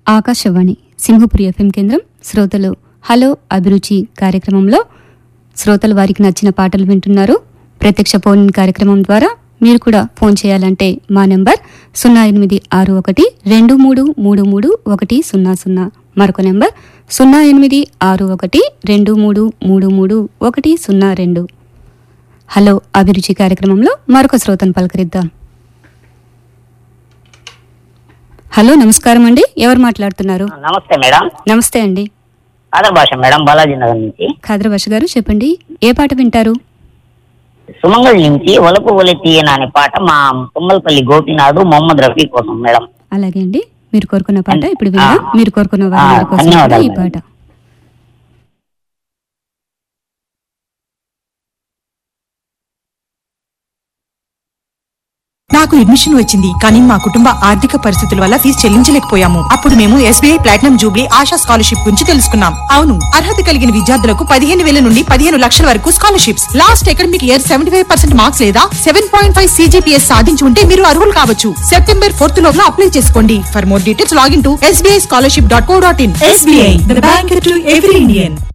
Akashvani Simhapuri FM కేంద్రం శ్రోతలు hello అభిరుచి కార్యక్రమంలో శ్రోతలు వారికి నచ్చిన పాటలు వింటున్నారు ప్రత్యక్ష ఫోన్ ఇన్ కార్యక్రమం ద్వారా మీరు కూడా ఫోన్ చేయాలంటే మా నెంబర్ సున్నా ఎనిమిది ఆరు ఒకటి రెండు మూడు మూడు మూడు ఒకటి సున్నా సున్నా మరొక నెంబర్ సున్నా ఎనిమిది ఆరు ఒకటి రెండు మూడు మూడు మూడు ఒకటి సున్నా రెండు హలో అభిరుచి కార్యక్రమంలో మరొక శ్రోతను పలకరిద్దాం హలో నమస్కారం అండి ఎవరు మాట్లాడుతున్నారు నమస్తే మేడం నమస్తే అండి ఆదర్ భాష మేడం బాలాజీ నగర్ నుంచి ఖాద్రభాష గారు చెప్పండి ఏ పాట వింటారు సుమంగళ్ నుంచి ఒలపు ఒలి తీయన అనే పాట మా తుమ్మలపల్లి గోపినాథు మొహమ్మద్ రఫీ కోసం మేడం అలాగే అండి మీరు కోరుకున్న పాట ఇప్పుడు విందాం ఆ. మీరు కోరుకున్న వారి ఆ, వారి కోసం కూడా ఈ ధన్యవాదాలు. పాట నాకు అడ్మిషన్ వచ్చింది కానీ మా కుటుంబ ఆర్థిక పరిస్థితుల వల్ల ఫీజు చెల్లించలేకపోయాము అప్పుడు మేము SBI platinum jubilee Asha scholarship గురించి తెలుసుకున్నాం అవును అర్హత కలిగిన విద్యార్థులకు పదిహేను వేల నుండి పదిహేను లక్షల వరకు scholarships last academic year seventy five percent marks లేదా సెవెన్ పాయింట్ ఫైవ్ సీజీపీఎస్ సాధించి ఉంటే మీరు అర్హులు కావచ్చు సెప్టెంబర్ ఫోర్త్ లోపల అప్లై చేసుకోండి for more details login to SBI scholarship dot co dot in SBI bank to every Indian